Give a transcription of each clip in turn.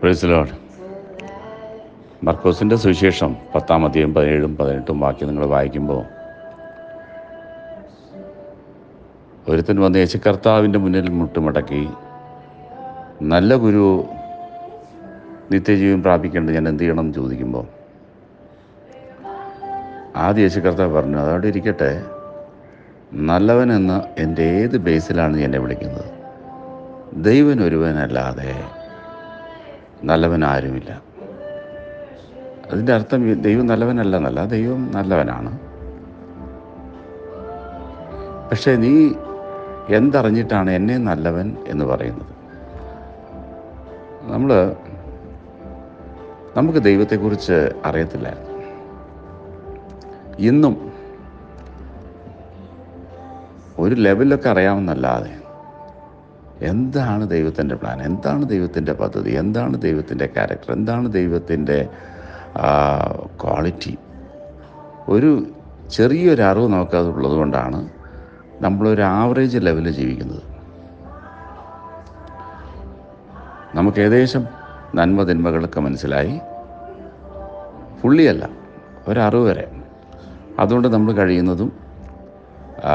പ്രൈസിലോഡ് മർക്കോസിൻ്റെ സുവിശേഷം പത്താം അധികം പതിനേഴും പതിനെട്ടും വാക്യം നിങ്ങൾ വായിക്കുമ്പോൾ ഒരുത്തൻ വന്ന് യേശുക്കർത്താവിൻ്റെ മുന്നിൽ മുട്ടുമടക്കി നല്ല ഗുരു നിത്യജീവൻ പ്രാപിക്കേണ്ടത് ഞാൻ എന്ത് ചെയ്യണം എന്ന് ചോദിക്കുമ്പോൾ ആദ്യ യേശുക്കർത്താവ് പറഞ്ഞു അതവിടെ ഇരിക്കട്ടെ നല്ലവനെന്ന് എൻ്റെ ഏത് ബേസിലാണ് നീ എന്നെ വിളിക്കുന്നത് ദൈവൻ ഒരുവനല്ലാതെ നല്ലവൻ ആരുമില്ല അതിൻ്റെ അർത്ഥം ഈ ദൈവം നല്ലവനല്ല എന്നല്ല ദൈവം നല്ലവനാണ് പക്ഷേ നീ എന്തറിഞ്ഞിട്ടാണ് എന്നെ നല്ലവൻ എന്ന് പറയുന്നത് നമ്മൾ നമുക്ക് ദൈവത്തെക്കുറിച്ച് അറിയത്തില്ലായിരുന്നു ഇന്നും ഒരു ലെവലിലൊക്കെ അറിയാമെന്നല്ലാതെ എന്താണ് ദൈവത്തിൻ്റെ പ്ലാൻ എന്താണ് ദൈവത്തിൻ്റെ പദ്ധതി എന്താണ് ദൈവത്തിൻ്റെ ക്യാരക്ടർ എന്താണ് ദൈവത്തിൻ്റെ ക്വാളിറ്റി ഒരു ചെറിയൊരു അറിവ് നമുക്കതുള്ളത് കൊണ്ടാണ് നമ്മളൊരു ആവറേജ് ലെവലിൽ ജീവിക്കുന്നത് നമുക്ക് ഏകദേശം നന്മ തിന്മകളൊക്കെ മനസ്സിലായി ഫുള്ളിയല്ല ഒരറിവ് വരെ അതുകൊണ്ട് നമ്മൾ കഴിയുന്നതും ആ,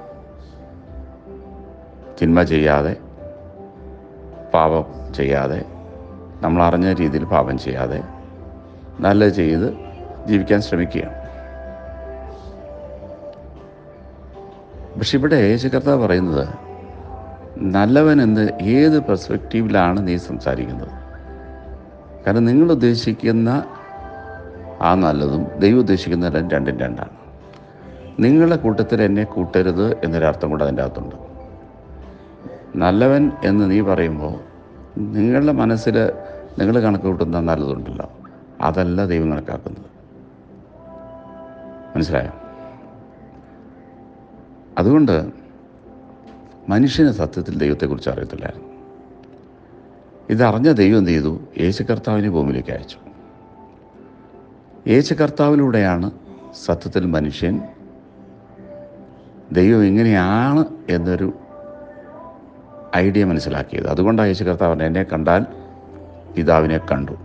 തിന്മ ചെയ്യാതെ പാപം ചെയ്യാതെ നമ്മൾ അറിഞ്ഞ രീതിയിൽ പാപം ചെയ്യാതെ നല്ലത് ചെയ്ത് ജീവിക്കാൻ ശ്രമിക്കുകയാണ് പക്ഷെ ഇവിടെ യേശു കർത്താവ് പറയുന്നത് നല്ലവൻ എന്ന് ഏത് പെർസ്പെക്റ്റീവിലാണ് നീ സംസാരിക്കുന്നത് കാരണം നിങ്ങൾ ഉദ്ദേശിക്കുന്ന ആ നല്ലതും ദൈവം ഉദ്ദേശിക്കുന്ന രണ്ടും രണ്ടാണ് നിങ്ങളുടെ കൂട്ടത്തിൽ എന്നെ കൂട്ടരുത് എന്നൊരർത്ഥം കൂടെ അതിൻ്റെ അകത്തുണ്ട് നല്ലവൻ എന്ന് നീ പറയുമ്പോൾ നിങ്ങളുടെ മനസ്സിൽ നിങ്ങൾ കണക്ക് കൂട്ടുന്ന നല്ലതുണ്ടല്ലോ അതല്ല ദൈവം കണക്കാക്കുന്നത് മനസ്സിലായോ അതുകൊണ്ട് മനുഷ്യന് സത്യത്തിൽ ദൈവത്തെക്കുറിച്ച് അറിയത്തില്ലായിരുന്നു ഇതറിഞ്ഞ ദൈവം എന്ത് ചെയ്തു യേശു കർത്താവിനെ ഭൂമിയിലേക്ക് അയച്ചു യേശു കർത്താവിലൂടെയാണ് സത്യത്തിൽ മനുഷ്യൻ ദൈവം എങ്ങനെയാണ് എന്നൊരു ഐഡിയ മനസ്സിലാക്കിയത് അതുകൊണ്ടാണ് യേശു കർത്താവ് പറഞ്ഞത്, എന്നെ കണ്ടാൽ പിതാവിനെ കണ്ടു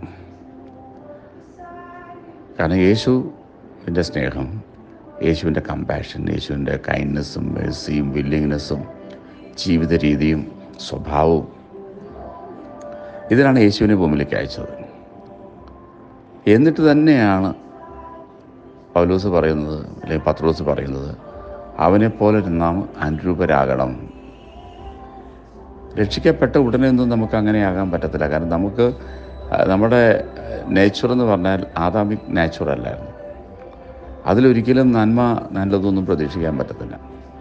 കാരണം യേശുവിൻ്റെ സ്നേഹം യേശുവിൻ്റെ കമ്പാഷൻ യേശുവിൻ്റെ കൈൻഡ്നെസ്സും മേഴ്സിയും വില്ലിങ്നെസ്സും ജീവിത രീതിയും സ്വഭാവവും ഇതിനാണ് യേശുവിനെ ഭൂമിയിലേക്ക് അയച്ചത് എന്നിട്ട് തന്നെയാണ് പൗലോസ് പറയുന്നത് അല്ലെങ്കിൽ പത്രോസ് പറയുന്നത് അവനെപ്പോലെ നാം അനുരൂപരാകണം രക്ഷിക്കപ്പെട്ട ഉടനെ ഒന്നും നമുക്ക് അങ്ങനെ ആകാൻ പറ്റത്തില്ല കാരണം നമുക്ക് ആ, നമ്മുടെ നേച്ചർ എന്ന് പറഞ്ഞാൽ ആദാമിക് നേച്ചർ അല്ലായിരുന്നു അതിലൊരിക്കലും നന്മ നല്ലതൊന്നും പ്രതീക്ഷിക്കാൻ പറ്റത്തില്ല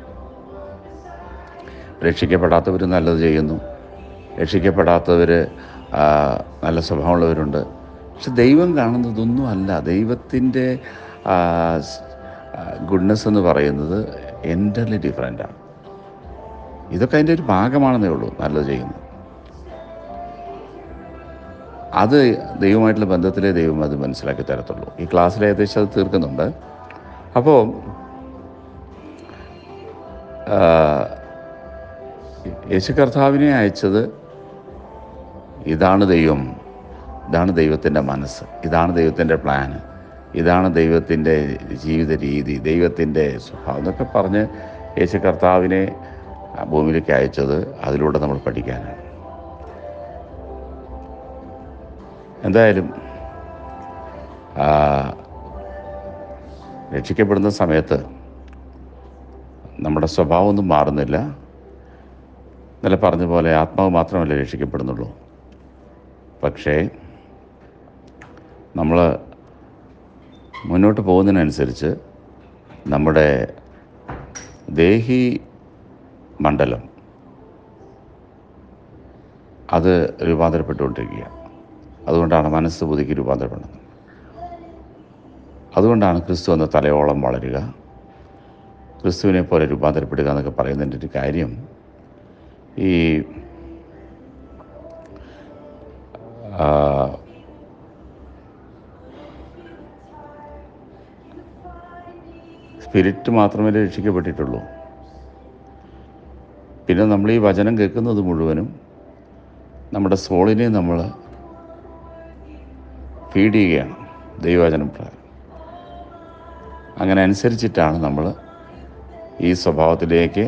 രക്ഷിക്കപ്പെടാത്തവർ നല്ലത് ചെയ്യുന്നു രക്ഷിക്കപ്പെടാത്തവർ നല്ല സ്വഭാവമുള്ളവരുണ്ട് പക്ഷെ ദൈവം കാണുന്നതൊന്നും അല്ല ദൈവത്തിൻ്റെ ഗുഡ്നെസ് എന്ന് പറയുന്നത് എൻ്റർലി ഡിഫറെൻ്റാണ് ഇതൊക്കെ അതിൻ്റെ ഒരു ഭാഗമാണെന്നേ ഉള്ളൂ നല്ലത് ചെയ്യുന്നത് അത് ദൈവമായിട്ടുള്ള ബന്ധത്തിലേ ദൈവം അത് മനസ്സിലാക്കി തരത്തുള്ളൂ ഈ ക്ലാസ്സിൽ ഏകദേശം അത് തീർക്കുന്നുണ്ട് അപ്പോൾ യേശു കർത്താവിനെ അയച്ചത് ഇതാണ് ദൈവം ഇതാണ് ദൈവത്തിൻ്റെ മനസ്സ് ഇതാണ് ദൈവത്തിൻ്റെ പ്ലാൻ ഇതാണ് ദൈവത്തിൻ്റെ ജീവിത രീതി ദൈവത്തിൻ്റെ സ്വഭാവം എന്നൊക്കെ പറഞ്ഞ് യേശു കർത്താവിനെ ഭൂമിയിലേക്ക് അയച്ചത് അതിലൂടെ നമ്മൾ പഠിക്കാനാണ് എന്തായാലും ആ, രക്ഷിക്കപ്പെടുന്ന സമയത്ത് നമ്മുടെ സ്വഭാവമൊന്നും മാറുന്നില്ല ഇന്നലെ പറഞ്ഞ പോലെ ആത്മാവ് മാത്രമല്ല രക്ഷിക്കപ്പെടുന്നുള്ളൂ പക്ഷേ നമ്മൾ മുന്നോട്ട് പോകുന്നതിനനുസരിച്ച് നമ്മുടെ ദേഹി മണ്ഡലം അത് രൂപാന്തരപ്പെട്ടുകൊണ്ടിരിക്കുക അതുകൊണ്ടാണ് മനസ്സ് പുതുക്കി രൂപാന്തരപ്പെടുന്നത് അതുകൊണ്ടാണ് ക്രിസ്തു എന്ന തലയോളം വളരുക ക്രിസ്തുവിനെ പോലെ രൂപാന്തരപ്പെടുക എന്നൊക്കെ പറയുന്നതിൻ്റെ ഒരു കാര്യം ഈ ആ, സ്പിരിറ്റ് മാത്രമേ രക്ഷിക്കപ്പെട്ടിട്ടുള്ളൂ പിന്നെ നമ്മൾ ഈ വചനം കേൾക്കുന്നത് മുഴുവനും നമ്മുടെ സോളിനെ നമ്മൾ ഫീഡ് ചെയ്യുകയാണ് ദൈവവചനം പ്രകാരം അങ്ങനെ അനുസരിച്ചിട്ടാണ് നമ്മൾ ഈ സ്വഭാവത്തിലേക്ക്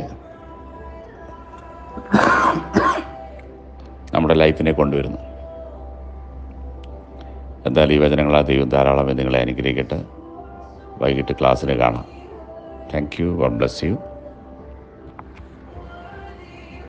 നമ്മുടെ ലൈഫിനെ കൊണ്ടുവരുന്നത് എന്തായാലും ഈ വചനങ്ങളാ ദൈവം ധാരാളം നിങ്ങളെ അനുഗ്രഹിക്കട്ടെ വൈകിട്ട് ക്ലാസ്സിന് കാണാം thank you God bless U